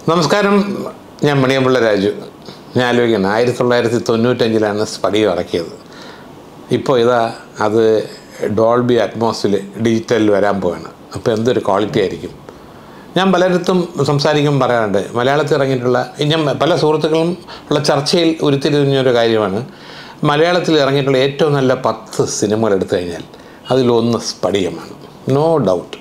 നമസ്കാരം ഞാൻ മണിയമ്പിള്ള രാജു ഞാൻ ആലോചിക്കണം ആയിരത്തി തൊള്ളായിരത്തി തൊണ്ണൂറ്റഞ്ചിലാണ് സ്പടികം ഇറക്കിയത് ഇപ്പോൾ ഇതാ അത് ഡോൾബി അറ്റ്മോസിൽ ഡിജിറ്റലിൽ വരാൻ പോവാണ് അപ്പോൾ എന്തൊരു ക്വാളിറ്റി ആയിരിക്കും ഞാൻ പലയിടത്തും സംസാരിക്കുമ്പോൾ പറയാറുണ്ട് മലയാളത്തിൽ ഇറങ്ങിയിട്ടുള്ള ഞാൻ പല സുഹൃത്തുക്കളും ഉള്ള ചർച്ചയിൽ ഉരുത്തിരിഞ്ഞൊരു കാര്യമാണ് മലയാളത്തിൽ ഇറങ്ങിയിട്ടുള്ള ഏറ്റവും നല്ല പത്ത് സിനിമകൾ എടുത്തു കഴിഞ്ഞാൽ അതിലൊന്ന് സ്പടികമാണ് നോ ഡൗട്ട്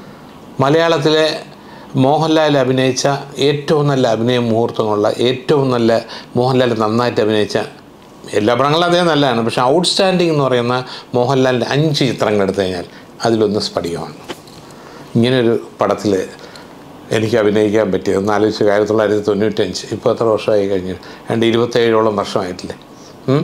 മലയാളത്തിലെ മോഹൻലാൽ അഭിനയിച്ച ഏറ്റവും നല്ല അഭിനയ മുഹൂർത്തങ്ങളുള്ള ഏറ്റവും നല്ല മോഹൻലാൽ നന്നായിട്ട് അഭിനയിച്ച എല്ലാ പടങ്ങളും അതേ നല്ലതാണ് പക്ഷേ ഔട്ട്സ്റ്റാൻഡിങ് എന്ന് പറയുന്ന മോഹൻലാലിൻ്റെ അഞ്ച് ചിത്രങ്ങൾ എടുത്തു കഴിഞ്ഞാൽ അതിലൊന്ന് സ്പടികമാണ് ഇങ്ങനൊരു പടത്തിൽ എനിക്ക് അഭിനയിക്കാൻ പറ്റിയത് ഒന്ന് ആലോചിച്ച് ആയിരത്തി തൊള്ളായിരത്തി തൊണ്ണൂറ്റഞ്ച് ഇപ്പോൾ എത്ര വർഷമായി കഴിഞ്ഞു രണ്ട് ഇരുപത്തേഴോളം വർഷമായിട്ടില്ലേ ഉം?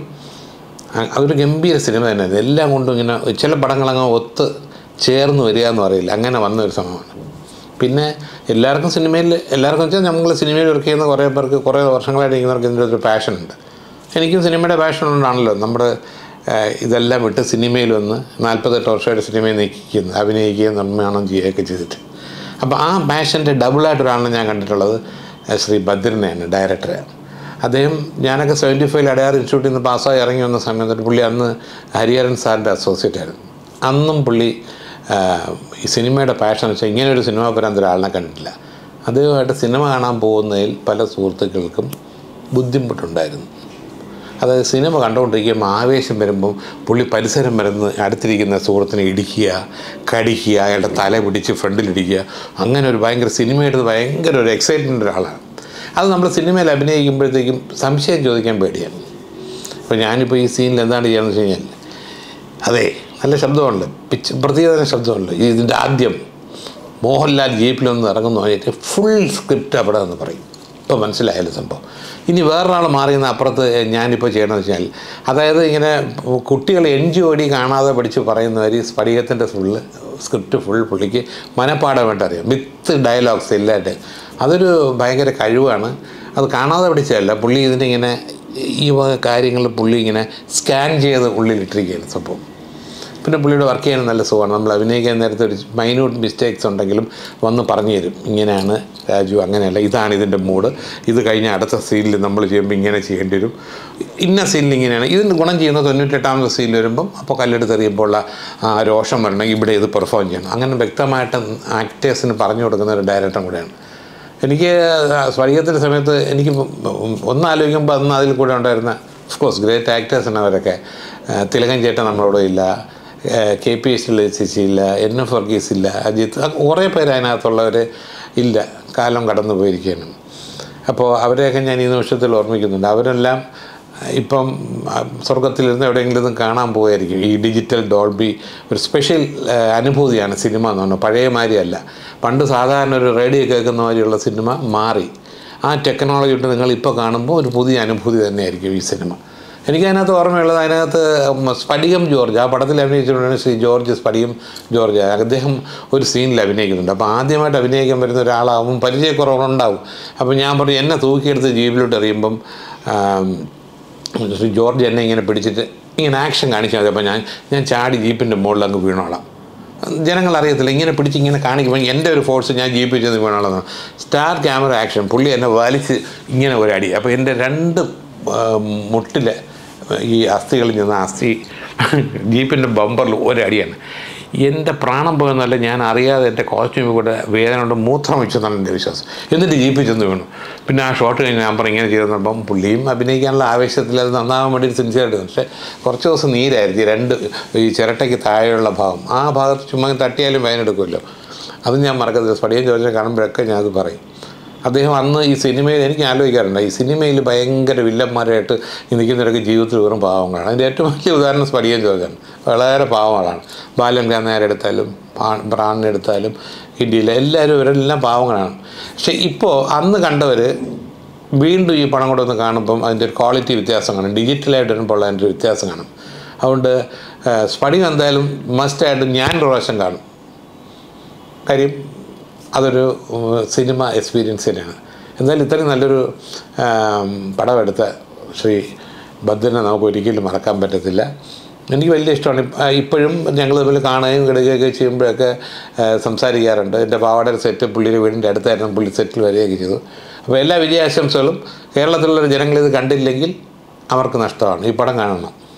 അ- അതൊരു ഗംഭീര സിനിമ തന്നെയായിരുന്നു എല്ലാം കൊണ്ടും ഇങ്ങനെ ചില പടങ്ങളങ്ങ് ഒത്ത് ചേർന്ന് വരിക എന്ന് പറയില്ല അങ്ങനെ വന്ന ഒരു സമയമാണ് പിന്നെ എല്ലാവർക്കും സിനിമയിൽ എല്ലാവർക്കും വെച്ചാൽ നമ്മൾ സിനിമയിൽ വർക്ക് ചെയ്യുന്ന കുറേ പേർക്ക് കുറേ വർഷങ്ങളായിട്ട് ഇരിക്കുന്നവർക്ക് ഇതിൻ്റെ ഒരു പാഷനുണ്ട് എനിക്കും സിനിമയുടെ പാഷൻ ഉണ്ടാണല്ലോ നമ്മുടെ ആ, ഇതെല്ലാം വിട്ട് സിനിമയിൽ വന്ന് നാൽപ്പത്തെട്ട് വർഷമായിട്ട് സിനിമയിൽ നിൽക്കുന്നു അഭിനയിക്കുകയും നിർമ്മാണം ചെയ്യുകയൊക്കെ ചെയ്തിട്ട് അപ്പോൾ ആ പാഷൻ്റെ ഡബിളായിട്ട് ഒരാളിനെ ഞാൻ കണ്ടിട്ടുള്ളത് ആ, ശ്രീ ഭദ്രനെയാണ് ഡയറക്ടറെ അദ്ദേഹം ഞാനൊക്കെ സെവൻറ്റി ഫൈവിൽ അടയാർ ഇൻസ്റ്റിറ്റ്യൂട്ടിൽ നിന്ന് പാസ്സായി ഇറങ്ങി വന്ന സമയത്ത് പുള്ളി അന്ന് ഹരിഹരൻ സാറിൻ്റെ അസോസിയേറ്റ് ആയിരുന്നു അന്നും പുള്ളി ആ, ഈ സിനിമയുടെ പാഷൻ വെച്ചാൽ ഇങ്ങനെ ഒരു സിനിമ പരാൻ ഒരാളിനെ കണ്ടിട്ടില്ല അദ്ദേഹമായിട്ട് സിനിമ കാണാൻ പോകുന്നതിൽ പല സുഹൃത്തുക്കൾക്കും ബുദ്ധിമുട്ടുണ്ടായിരുന്നു അതായത് സിനിമ കണ്ടുകൊണ്ടിരിക്കുമ്പോൾ ആവേശം വരുമ്പം പുള്ളി പരിസരം വരുന്ന അടുത്തിരിക്കുന്ന സുഹൃത്തിനെ ഇടിക്കുക കടിക്കുക അയാളുടെ തല പിടിച്ച് ഫ്രണ്ടിലിടിക്കുക അങ്ങനെ ഒരു ഭയങ്കര സിനിമയുടെ ഭയങ്കര ഒരു എക്സൈറ്റ്മെൻ്റ് ഒരാളാണ് അത് നമ്മൾ സിനിമയിൽ അഭിനയിക്കുമ്പോഴത്തേക്കും സംശയം ചോദിക്കാൻ പേടിയാണ് ഇപ്പോൾ ഞാനിപ്പോൾ ഈ സീനിൽ എന്താണ് ചെയ്യാന്ന് വെച്ച് കഴിഞ്ഞാൽ അതെ നല്ല ശബ്ദമുണ്ട് പിച്ച് പ്രത്യേകതരം ശബ്ദമുണ്ട് ഇതിൻ്റെ ആദ്യം മോഹൻലാൽ ജീപ്പിലൊന്ന് ഇറങ്ങുന്നു പറഞ്ഞിട്ട് ഫുൾ സ്ക്രിപ്റ്റ് അവിടെ എന്ന് പറയും ഇപ്പോൾ മനസ്സിലായാലും സംഭവം ഇനി വേറൊരാൾ മാറി നിന്ന് അപ്പുറത്ത് ഞാനിപ്പോൾ ചെയ്യണമെന്ന് വെച്ചാൽ അതായത് ഇങ്ങനെ കുട്ടികൾ എൻ ജി ഒ ഡി കാണാതെ പഠിച്ച് പറയുന്നവർ ഈ സ്ഫടികത്തിൻ്റെ ഫുള്ള് സ്ക്രിപ്റ്റ് ഫുൾ പുള്ളിക്ക് മനപ്പാടമായിട്ട് അറിയാം വിത്ത് ഡയലോഗ്സ് എല്ലായിട്ട് അതൊരു ഭയങ്കര കഴിവാണ് അത് കാണാതെ പഠിച്ചതല്ല പുള്ളി ഇതിനിങ്ങനെ ഈ വക കാര്യങ്ങൾ പുള്ളി ഇങ്ങനെ സ്കാൻ ചെയ്ത് ഉള്ളിലിട്ടിരിക്കുകയാണ് സംഭവം പിന്നെ പുള്ളിയുടെ വർക്ക് ചെയ്യാൻ നല്ല സുഖമാണ് നമ്മൾ അഭിനയിക്കാൻ നേരത്തെ ഒരു മൈന്യൂട്ട് മിസ്റ്റേക്സ് ഉണ്ടെങ്കിലും വന്ന് പറഞ്ഞു തരും ഇങ്ങനെയാണ് രാജു അങ്ങനെയല്ല ഇതാണ് ഇതിൻ്റെ മൂഡ് ഇത് കഴിഞ്ഞ അടുത്ത സീനിൽ നമ്മൾ ചെയ്യുമ്പോൾ ഇങ്ങനെ ചെയ്യേണ്ടി വരും ഇന്ന സീനിൽ ഇങ്ങനെയാണ് ഇതിന് ഗുണം ചെയ്യുന്ന തൊണ്ണൂറ്റെട്ടാമത്തെ സീനിൽ വരുമ്പം അപ്പോൾ കല്ലെടുത്ത് എറിയുമ്പോൾ ഉള്ള ആ രോഷം വരണം ഇവിടെ ഇത് പെർഫോം ചെയ്യണം അങ്ങനെ വ്യക്തമായിട്ട് ആക്ടേഴ്സിന് പറഞ്ഞു കൊടുക്കുന്ന ഒരു ഡയറക്ടറും കൂടെയാണ് എനിക്ക് സ്വർഗത്തിൻ്റെ സമയത്ത് എനിക്ക് ഒന്ന് ആലോചിക്കുമ്പോൾ അന്ന് അതിൽ കൂടെ ഉണ്ടായിരുന്ന ഓഫ്കോഴ്സ് ഗ്രേറ്റ് ആക്ടേഴ്സാണ് അവരൊക്കെ ആ, തിലകൻ ചേട്ടൻ നമ്മളോട് ഇല്ല കെ പി എസ് ചേച്ചി ഇല്ല എൻ എഫ് വർഗീസ് ഇല്ല അജിത്ത് ആ, കുറേ പേര് അതിനകത്തുള്ളവർ ഇല്ല കാലം കടന്നു പോയിരിക്കുകയാണ് അപ്പോൾ അവരെയൊക്കെ ഞാൻ ഈ നിമിഷത്തിൽ ഓർമ്മിക്കുന്നുണ്ട് അവരെല്ലാം ഇപ്പം ആ, സ്വർഗത്തിലിരുന്ന് എവിടെയെങ്കിലും ഇരുന്ന് കാണാൻ പോയായിരിക്കും ഈ ഡിജിറ്റൽ ഡോൾബി ഒരു സ്പെഷ്യൽ ആ, അനുഭൂതിയാണ് സിനിമ എന്ന് പറഞ്ഞാൽ പഴയ മാതിരിയല്ല പണ്ട് സാധാരണ ഒരു റേഡിയോ കേൾക്കുന്ന മാതിരിയുള്ള സിനിമ മാറി ആ ടെക്നോളജി ഇട്ട് നിങ്ങൾ ഇപ്പോൾ കാണുമ്പോൾ ഒരു പുതിയ അനുഭൂതി തന്നെയായിരിക്കും ഈ സിനിമ എനിക്ക് അതിനകത്ത് ഓർമ്മയുള്ളത് അതിനകത്ത് ഉം, സ്ഫടികം ജോർജ് ആ പടത്തിൽ അഭിനയിച്ചിട്ടുണ്ടെങ്കിൽ ശ്രീ ജോർജ് സ്ഫടികം ജോർജ് അദ്ദേഹം ഒരു സീനിൽ അഭിനയിക്കുന്നുണ്ട് അപ്പോൾ ആദ്യമായിട്ട് അഭിനയിക്കാൻ വരുന്ന ഒരാളാവും പരിചയക്കുറവുണ്ടാവും അപ്പോൾ ഞാൻ പറഞ്ഞു എന്നെ തൂക്കിയെടുത്ത് ജീപ്പിലോട്ട് എറിയുമ്പം ആം, ശ്രീ ജോർജ് എന്നെ ഇങ്ങനെ പിടിച്ചിട്ട് ഇങ്ങനെ ആക്ഷൻ കാണിച്ചാൽ മതി അപ്പോൾ ഞാൻ ഞാൻ ചാടി ജീപ്പിൻ്റെ മുകളിൽ അങ്ങ് വീണോളാം ജനങ്ങൾ അറിയത്തില്ല ഇങ്ങനെ പിടിച്ച് ഇങ്ങനെ കാണിക്കുമ്പോൾ എൻ്റെ ഒരു ഫോഴ്സ് ഞാൻ ജീപ്പിൽ ചെന്ന് വീണോളാം സ്റ്റാർ ക്യാമറ ആക്ഷൻ പുള്ളി എന്നെ വലിച്ച് ഇങ്ങനെ ഒരു അടി അപ്പോൾ എൻ്റെ രണ്ട് മുട്ടിൽ ഈ അസ്ഥികളിൽ നിന്ന് അസ്ഥി ജീപ്പിൻ്റെ ബമ്പറിൽ ഒരടിയാണ് എൻ്റെ പ്രാണം പോയെന്നല്ല ഞാൻ അറിയാതെ എൻ്റെ കോസ്റ്റ്യൂമിൽ കൂടെ വേദന കൊണ്ട് മൂത്രം വെച്ചെന്നാണ് എൻ്റെ വിശ്വാസം എന്നിട്ട് ജീപ്പിൽ ചെന്ന് വീണു പിന്നെ ആ ഷോട്ട് കഴിഞ്ഞ് ഞാൻ പറഞ്ഞു ഇങ്ങനെ ചെയ്തെന്നപ്പം പുള്ളിയും അഭിനയിക്കാനുള്ള ആവേശത്തിൽ അത് നന്നാവാൻ വേണ്ടി സിൻസിയറായിട്ട് പക്ഷേ കുറച്ച് ദിവസം നീരായിരിക്കും ഈ രണ്ട് ഈ ചിരട്ടയ്ക്ക് താഴെയുള്ള ഭാഗം ആ ഭാഗത്ത് ചുമ്മാ തട്ടിയാലും വേദന എടുക്കുമല്ലോ അത് ഞാൻ മറക്കത്തില്ല സ്പടിയം ചോദിച്ചാൽ കാണുമ്പോഴൊക്കെ ഞാനത് പറയും അദ്ദേഹം അന്ന് ഈ സിനിമയിൽ എനിക്ക് ആലോചിക്കാറുണ്ട് ഈ സിനിമയിൽ ഭയങ്കര വില്ലന്മാരായിട്ട് ഈ നിൽക്കുന്നവരൊക്കെ ജീവിതത്തിൽ വെറും പാവങ്ങളാണ് അതിൻ്റെ ഏറ്റവും വലിയ ഉദാഹരണം സ്പടിയം ചോദിച്ചാണ് വളരെ പാവങ്ങളാണ് ബാലൻ നേരെടുത്താലും പ്രാണിനെടുത്താലും ഇന്ത്യയിലെ എല്ലാവരും ഇവരെല്ലാം പാവങ്ങളാണ് പക്ഷേ ഇപ്പോൾ അന്ന് കണ്ടവർ വീണ്ടും ഈ പണം കൂടെ ഒന്ന് കാണുമ്പം അതിൻ്റെ ഒരു ക്വാളിറ്റി വ്യത്യാസം കാണും ഡിജിറ്റലായിട്ട് വരുമ്പോൾ ഉള്ള അതിൻ്റെ ഒരു വ്യത്യാസം കാണും അതുകൊണ്ട് ആ, സ്ഫടികം എന്തായാലും മസ്റ്റായിട്ട് ഞാൻ ഒരു പ്രാവശ്യം കാണും കാര്യം അതൊരു ഉം, സിനിമ എക്സ്പീരിയൻസ് തന്നെയാണ് എന്നാലും ഇത്രയും നല്ലൊരു ആം, പടമെടുത്ത ശ്രീ ഭദ്രനെ നമുക്ക് ഒരിക്കലും മറക്കാൻ പറ്റത്തില്ല എനിക്ക് വലിയ ഇഷ്ടമാണ് ഇപ്പ- ആ, ഇപ്പോഴും ഞങ്ങൾ തമ്മിൽ കാണുകയും കിടക്കുകയൊക്കെ ചെയ്യുമ്പോഴൊക്കെ ആ, സംസാരിക്കാറുണ്ട് എൻ്റെ പാവാടയുടെ സെറ്റ് പുള്ളിയുടെ വീടിൻ്റെ അടുത്തായിരുന്നു പുള്ളി സെറ്റിൽ വരികയൊക്കെ ചെയ്തു അപ്പോൾ എല്ലാ വിജയാശംസകളും കേരളത്തിലുള്ള ജനങ്ങൾ ഇത് കണ്ടില്ലെങ്കിൽ അവർക്ക് നഷ്ടമാണ് ഈ പടം കാണണം